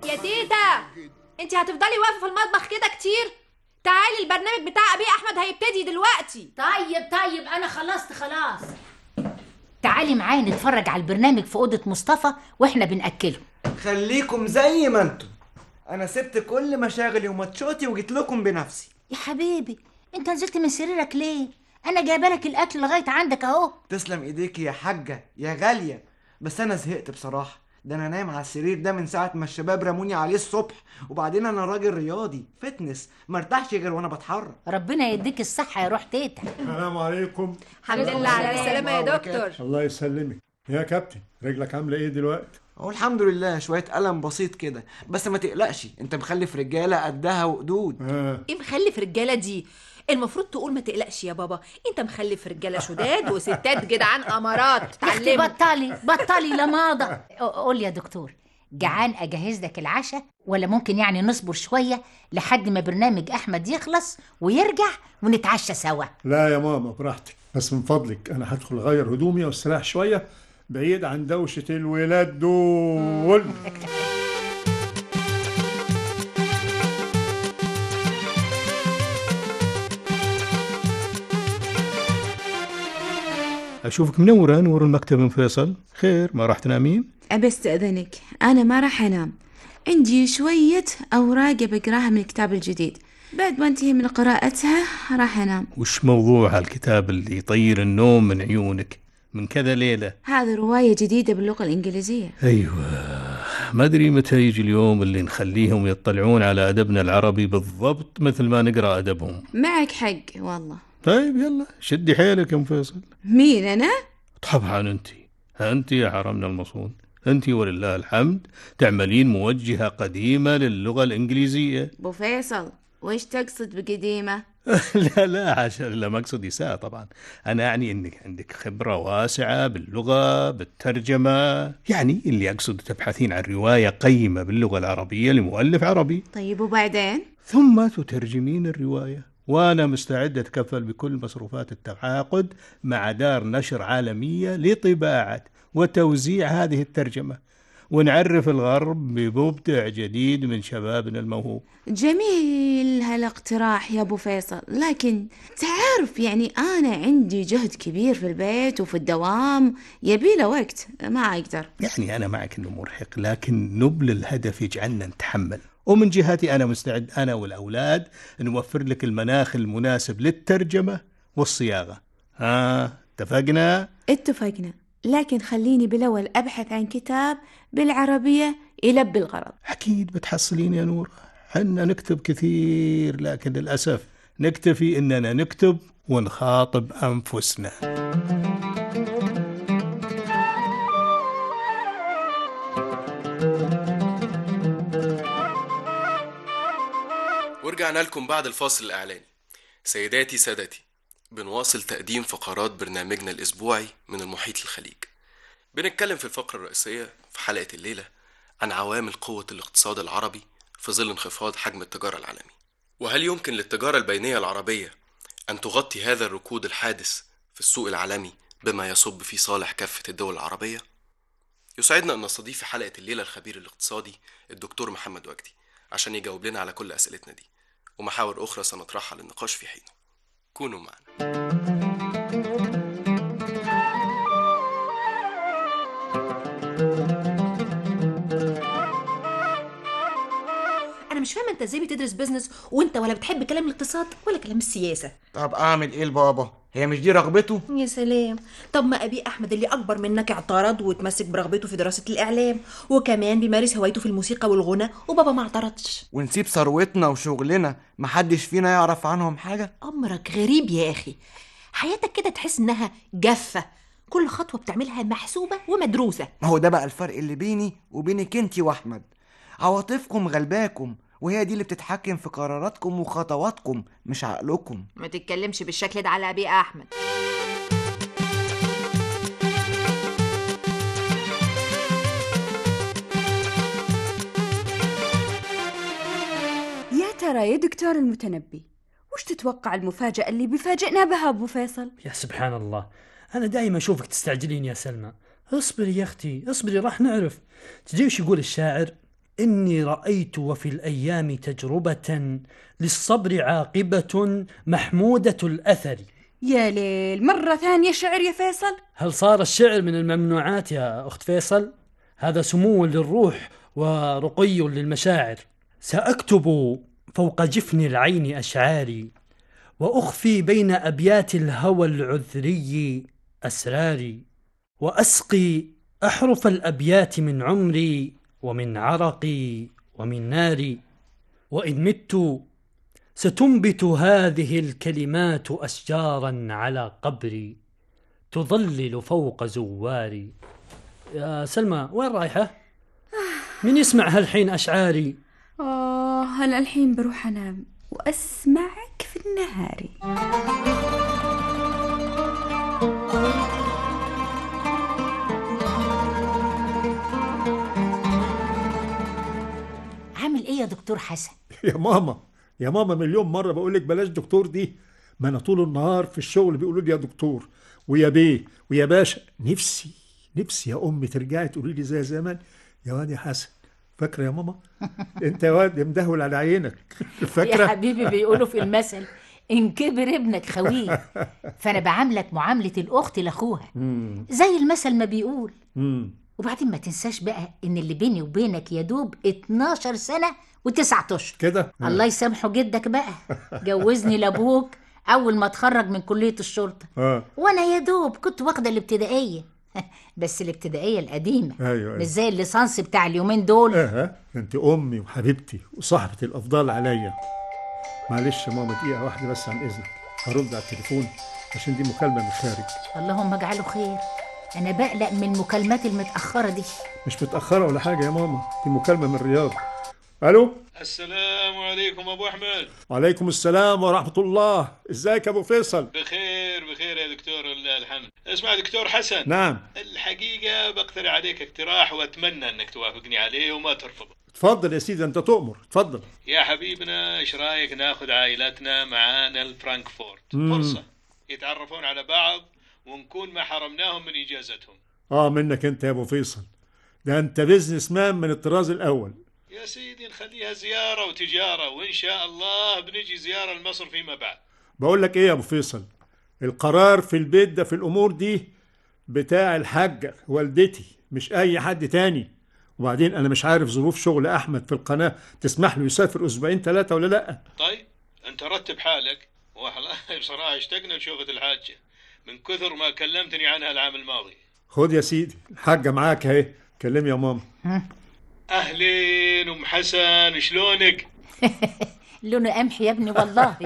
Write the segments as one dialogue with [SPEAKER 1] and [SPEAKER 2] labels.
[SPEAKER 1] يا تيتا انت هتفضلي واقفه في المطبخ كده كتير تعالي البرنامج بتاع ابي احمد هيبتدي دلوقتي
[SPEAKER 2] طيب طيب انا خلصت خلاص
[SPEAKER 3] تعالي معايا نتفرج على البرنامج في اوضه مصطفى واحنا بناكله
[SPEAKER 4] خليكم زي ما انتم انا سبت كل مشاغلي وماتشاتي وجيت لكم بنفسي
[SPEAKER 3] يا حبيبي انت نزلت من سريرك ليه انا جايبه لك الاكل لغايه عندك اهو
[SPEAKER 4] تسلم ايديكي يا حاجه يا غاليه بس انا زهقت بصراحه ده انا نايم على السرير ده من ساعه ما الشباب رموني عليه الصبح وبعدين انا راجل رياضي فتنس مرتاحش غير وانا بتحرك
[SPEAKER 3] ربنا يديك الصحه يا روح تيتا
[SPEAKER 5] السلام عليكم
[SPEAKER 1] الحمد لله على السلامه يا دكتور
[SPEAKER 5] الله يسلمك يا كابتن رجلك عامله ايه دلوقتي
[SPEAKER 4] اهو الحمد لله شويه الم بسيط كده بس ما تقلقش انت مخلف رجاله قدها وقدود
[SPEAKER 5] آه.
[SPEAKER 1] ايه مخلف رجاله دي المفروض تقول ما تقلقش يا بابا انت مخلف رجاله شداد وستات جدعان امارات
[SPEAKER 3] يا اختي
[SPEAKER 1] تعلموا
[SPEAKER 3] بطلي بطلي لماضة قول يا دكتور جعان اجهز لك العشاء ولا ممكن يعني نصبر شويه لحد ما برنامج احمد يخلص ويرجع ونتعشى سوا
[SPEAKER 5] لا يا ماما براحتك بس من فضلك انا هدخل اغير هدومي واستريح شويه بعيد عن دوشه الولاد دول
[SPEAKER 6] أشوفك منورة نور المكتب من فيصل خير ما راح تنامين؟
[SPEAKER 7] أبي استأذنك أنا ما راح أنام عندي شوية أوراق بقراها من الكتاب الجديد بعد ما انتهي من قراءتها راح أنام
[SPEAKER 6] وش موضوع هالكتاب اللي يطير النوم من عيونك من كذا ليلة
[SPEAKER 7] هذه رواية جديدة باللغة الإنجليزية
[SPEAKER 6] أيوة ما أدري متى يجي اليوم اللي نخليهم يطلعون على أدبنا العربي بالضبط مثل ما نقرأ أدبهم
[SPEAKER 7] معك حق والله
[SPEAKER 6] طيب يلا شدي حيلك يا أم فيصل
[SPEAKER 7] مين أنا؟
[SPEAKER 6] طبعا أنت أنت يا حرمنا المصون أنت ولله الحمد تعملين موجهة قديمة للغة الإنجليزية
[SPEAKER 7] أبو فيصل وش تقصد بقديمة؟
[SPEAKER 6] لا لا حاشا لا مقصد إساءة طبعا أنا أعني أنك عندك خبرة واسعة باللغة بالترجمة يعني اللي أقصد تبحثين عن رواية قيمة باللغة العربية لمؤلف عربي
[SPEAKER 7] طيب وبعدين؟
[SPEAKER 6] ثم تترجمين الرواية وأنا مستعد أتكفل بكل مصروفات التعاقد مع دار نشر عالمية لطباعة وتوزيع هذه الترجمة ونعرف الغرب بمبدع جديد من شبابنا الموهوب
[SPEAKER 7] جميل هالاقتراح يا ابو فيصل لكن تعرف يعني انا عندي جهد كبير في البيت وفي الدوام يبي له وقت ما اقدر
[SPEAKER 6] يعني أنا معك أنه مرهق لكن نبل الهدف يجعلنا نتحمل ومن جهتي أنا مستعد أنا والأولاد نوفر لك المناخ المناسب للترجمة والصياغة ها اتفقنا؟
[SPEAKER 7] اتفقنا لكن خليني بالاول ابحث عن كتاب بالعربية يلبي الغرض
[SPEAKER 6] أكيد بتحصلين يا نور حنا نكتب كثير لكن للأسف نكتفي إننا نكتب ونخاطب أنفسنا
[SPEAKER 8] ورجعنا لكم بعد الفاصل الإعلاني سيداتي سادتي بنواصل تقديم فقرات برنامجنا الأسبوعي من المحيط للخليج بنتكلم في الفقرة الرئيسية في حلقة الليلة عن عوامل قوة الاقتصاد العربي في ظل انخفاض حجم التجارة العالمي وهل يمكن للتجارة البينية العربية أن تغطي هذا الركود الحادث في السوق العالمي بما يصب في صالح كافة الدول العربية؟ يسعدنا أن نستضيف في حلقة الليلة الخبير الاقتصادي الدكتور محمد وجدي عشان يجاوب لنا على كل أسئلتنا دي ومحاور أخرى سنطرحها للنقاش في حينه كونوا معنا
[SPEAKER 1] انا مش فاهمه انت ازاي بتدرس بيزنس وانت ولا بتحب كلام الاقتصاد ولا كلام السياسه
[SPEAKER 4] طب اعمل ايه لبابا هي مش دي رغبته
[SPEAKER 1] يا سلام طب ما ابي احمد اللي اكبر منك اعترض وتمسك برغبته في دراسه الاعلام وكمان بيمارس هوايته في الموسيقى والغنى وبابا ما اعترضش
[SPEAKER 4] ونسيب ثروتنا وشغلنا محدش فينا يعرف عنهم حاجه
[SPEAKER 1] امرك غريب يا اخي حياتك كده تحس انها جافه كل خطوه بتعملها محسوبه ومدروسه
[SPEAKER 4] ما هو ده بقى الفرق اللي بيني وبينك انتي واحمد عواطفكم غلباكم وهي دي اللي بتتحكم في قراراتكم وخطواتكم مش عقلكم
[SPEAKER 1] ما تتكلمش بالشكل ده على ابي احمد
[SPEAKER 9] يا ترى يا دكتور المتنبي وش تتوقع المفاجأة اللي بيفاجئنا بها أبو فيصل؟
[SPEAKER 10] يا سبحان الله أنا دائما أشوفك تستعجلين يا سلمى اصبري يا أختي اصبري راح نعرف تدري وش يقول الشاعر إني رأيت وفي الأيام تجربة للصبر عاقبة محمودة الأثر
[SPEAKER 9] يا ليل مرة ثانية شعر يا فيصل
[SPEAKER 10] هل صار الشعر من الممنوعات يا أخت فيصل؟ هذا سمو للروح ورقي للمشاعر سأكتب فوق جفن العين أشعاري وأخفي بين أبيات الهوى العذري أسراري وأسقي أحرف الأبيات من عمري ومن عرقي ومن ناري وإن مت ستنبت هذه الكلمات أشجارا على قبري تظلل فوق زواري يا سلمى وين رايحة؟ من يسمع هالحين أشعاري؟
[SPEAKER 9] آه أنا الحين بروح أنام وأسمعك في النهاري
[SPEAKER 3] عامل ايه يا دكتور حسن
[SPEAKER 5] يا ماما يا ماما مليون مرة بقول لك بلاش دكتور دي ما أنا طول النهار في الشغل بيقولوا لي يا دكتور ويا بيه ويا باشا نفسي نفسي يا أمي ترجعي تقولي لي زي زمان يا واد يا حسن فاكرة يا ماما أنت يا واد يا مدهول على عينك
[SPEAKER 3] يا
[SPEAKER 5] فاكرة
[SPEAKER 3] حبيبي بيقولوا في المثل ان كبر ابنك خويه فانا بعاملك معامله الاخت لاخوها
[SPEAKER 5] مم.
[SPEAKER 3] زي المثل ما بيقول
[SPEAKER 5] مم.
[SPEAKER 3] وبعدين ما تنساش بقى ان اللي بيني وبينك يا دوب 12 سنه وتسعة اشهر
[SPEAKER 5] كده
[SPEAKER 3] الله يسامحه جدك بقى جوزني لابوك اول ما اتخرج من كليه الشرطه
[SPEAKER 5] اه
[SPEAKER 3] وانا يا دوب كنت واخده الابتدائيه بس الابتدائيه القديمه
[SPEAKER 5] ايوه ايوه
[SPEAKER 3] مش زي الليسانس بتاع اليومين دول
[SPEAKER 5] اه انت امي وحبيبتي وصاحبتي الافضل عليا معلش يا ماما دقيقه واحده بس عن اذنك هرد على التليفون عشان دي مكالمه من الخارج
[SPEAKER 3] اللهم اجعله خير انا بقلق من المكالمات المتاخره دي
[SPEAKER 5] مش متاخره ولا حاجه يا ماما دي مكالمه من الرياض الو
[SPEAKER 11] السلام عليكم ابو احمد
[SPEAKER 5] وعليكم السلام ورحمه الله ازيك يا ابو فيصل
[SPEAKER 11] بخير بخير يا دكتور لله الحمد اسمع دكتور حسن
[SPEAKER 5] نعم
[SPEAKER 11] الحقيقه بقترح عليك اقتراح واتمنى انك توافقني عليه وما ترفضه
[SPEAKER 5] اتفضل يا سيدي انت تؤمر اتفضل
[SPEAKER 11] يا حبيبنا ايش رايك ناخذ عائلتنا معانا لفرانكفورت
[SPEAKER 5] مم.
[SPEAKER 11] فرصه يتعرفون على بعض ونكون ما حرمناهم من اجازتهم
[SPEAKER 5] اه منك انت يا ابو فيصل ده انت بيزنس مان من الطراز الاول
[SPEAKER 11] يا سيدي نخليها زياره وتجاره وان شاء الله بنجي زياره لمصر فيما بعد
[SPEAKER 5] بقول لك ايه يا ابو فيصل القرار في البيت ده في الامور دي بتاع الحاجه والدتي مش اي حد تاني وبعدين انا مش عارف ظروف شغل احمد في القناه تسمح له يسافر اسبوعين ثلاثه ولا لا
[SPEAKER 11] طيب انت رتب حالك والله بصراحه اشتقنا لشوفة الحاجه من كثر ما كلمتني عنها العام الماضي
[SPEAKER 5] خد يا سيدي الحاجه معاك اهي كلمي يا ماما
[SPEAKER 11] اهلين ام حسن شلونك
[SPEAKER 3] لونه قمح يا ابني والله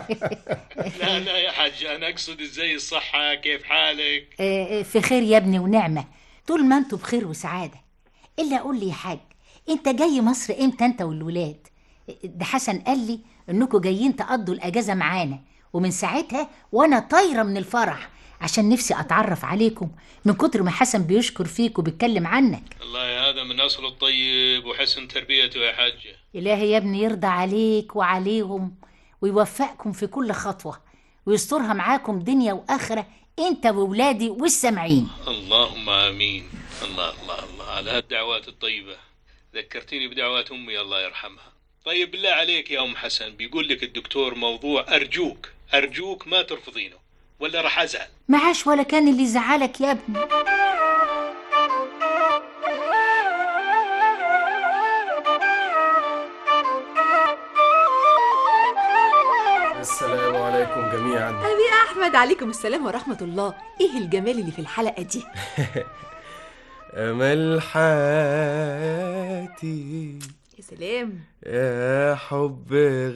[SPEAKER 11] لا لا يا حاج انا اقصد ازاي الصحه كيف حالك
[SPEAKER 3] آه، آه، في خير يا ابني ونعمه طول ما انتوا بخير وسعاده الا قول لي يا حاج انت جاي مصر امتى انت والولاد ده حسن قال لي انكم جايين تقضوا الاجازه معانا ومن ساعتها وانا طايره من الفرح عشان نفسي اتعرف عليكم من كتر ما حسن بيشكر فيك وبيتكلم عنك
[SPEAKER 11] الله هذا من اصل الطيب وحسن تربيته يا حاجه
[SPEAKER 3] إلهي يا ابني يرضى عليك وعليهم ويوفقكم في كل خطوة ويسترها معاكم دنيا وآخرة أنت وولادي والسامعين
[SPEAKER 11] اللهم امين الله الله الله على هالدعوات الطيبه ذكرتيني بدعوات امي الله يرحمها طيب بالله عليك يا ام حسن بيقول لك الدكتور موضوع ارجوك ارجوك ما ترفضينه ولا راح ازعل
[SPEAKER 3] معاش ولا كان اللي يزعلك يا ابني
[SPEAKER 8] السلام عليكم جميعا
[SPEAKER 1] أبي أحمد عليكم السلام ورحمة الله إيه الجمال اللي في الحلقة دي
[SPEAKER 8] امل حياتي
[SPEAKER 1] يا سلام
[SPEAKER 8] يا حب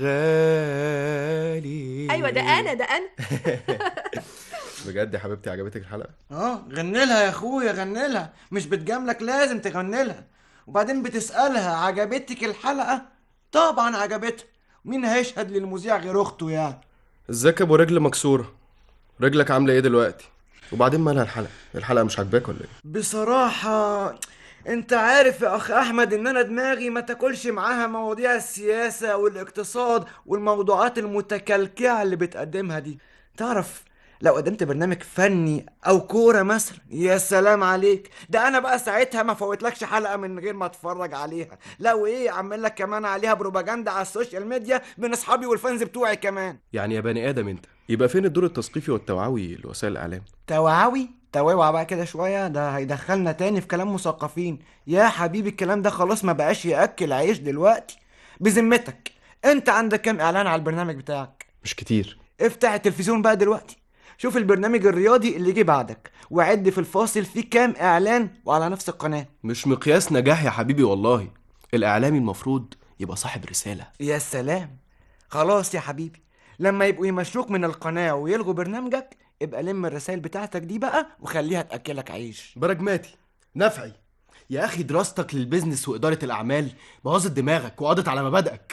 [SPEAKER 8] غالي
[SPEAKER 1] أيوة ده أنا ده أنا
[SPEAKER 8] بجد يا حبيبتي عجبتك الحلقه
[SPEAKER 4] اه غني لها يا اخويا غني لها مش بتجاملك لازم تغني لها وبعدين بتسألها عجبتك الحلقة طبعا عجبتها مين هيشهد للمذيع غير اخته يعني
[SPEAKER 8] ازيك يا ابو رجل مكسوره رجلك عامله ايه دلوقتي وبعدين مالها الحلقه الحلقه مش عاجباك ولا ايه
[SPEAKER 4] بصراحة انت عارف يا اخ احمد ان انا دماغي ما تاكلش معاها مواضيع السياسة والاقتصاد والموضوعات المتكلكعة اللي بتقدمها دي تعرف لو قدمت برنامج فني او كوره مثلا يا سلام عليك ده انا بقى ساعتها ما فوتلكش حلقه من غير ما اتفرج عليها لا وايه اعمل لك كمان عليها بروباجندا على السوشيال ميديا من اصحابي والفانز بتوعي كمان
[SPEAKER 8] يعني يا بني ادم انت يبقى فين الدور التثقيفي والتوعوي لوسائل الاعلام
[SPEAKER 4] توعوي توعوا بقى كده شويه ده هيدخلنا تاني في كلام مثقفين يا حبيبي الكلام ده خلاص ما بقاش ياكل عيش دلوقتي بذمتك انت عندك كام اعلان على البرنامج بتاعك
[SPEAKER 8] مش كتير
[SPEAKER 4] افتح التلفزيون بقى دلوقتي شوف البرنامج الرياضي اللي جه بعدك وعد في الفاصل فيه كام اعلان وعلى نفس القناه
[SPEAKER 8] مش مقياس نجاح يا حبيبي والله الاعلامي المفروض يبقى صاحب رساله
[SPEAKER 4] يا سلام خلاص يا حبيبي لما يبقوا يمشوك من القناه ويلغوا برنامجك ابقى لم الرسائل بتاعتك دي بقى وخليها تاكلك عيش
[SPEAKER 8] براجماتي نفعي يا اخي دراستك للبيزنس واداره الاعمال بوظت دماغك وقضت على مبادئك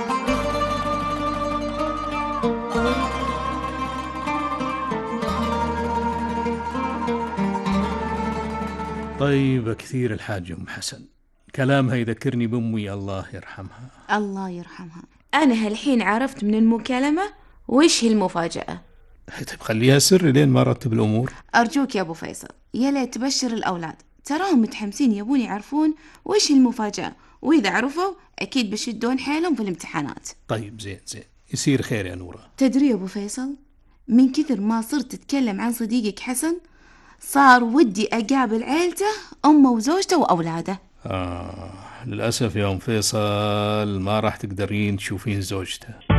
[SPEAKER 6] طيب كثير الحاج ام حسن كلامها يذكرني بامي الله يرحمها
[SPEAKER 7] الله يرحمها أنا هالحين عرفت من المكالمة وش هي المفاجأة
[SPEAKER 6] طيب خليها سر لين ما رتب الامور
[SPEAKER 7] أرجوك يا أبو فيصل يا ليت تبشر الأولاد تراهم متحمسين يبون يعرفون وش هي المفاجأة وإذا عرفوا أكيد بيشدون حيلهم في الامتحانات
[SPEAKER 6] طيب زين زين يصير خير يا نوره
[SPEAKER 7] تدري يا أبو فيصل من كثر ما صرت تتكلم عن صديقك حسن صار ودي أقابل عيلته أمه وزوجته وأولاده
[SPEAKER 6] آه للأسف يا أم فيصل ما راح تقدرين تشوفين زوجته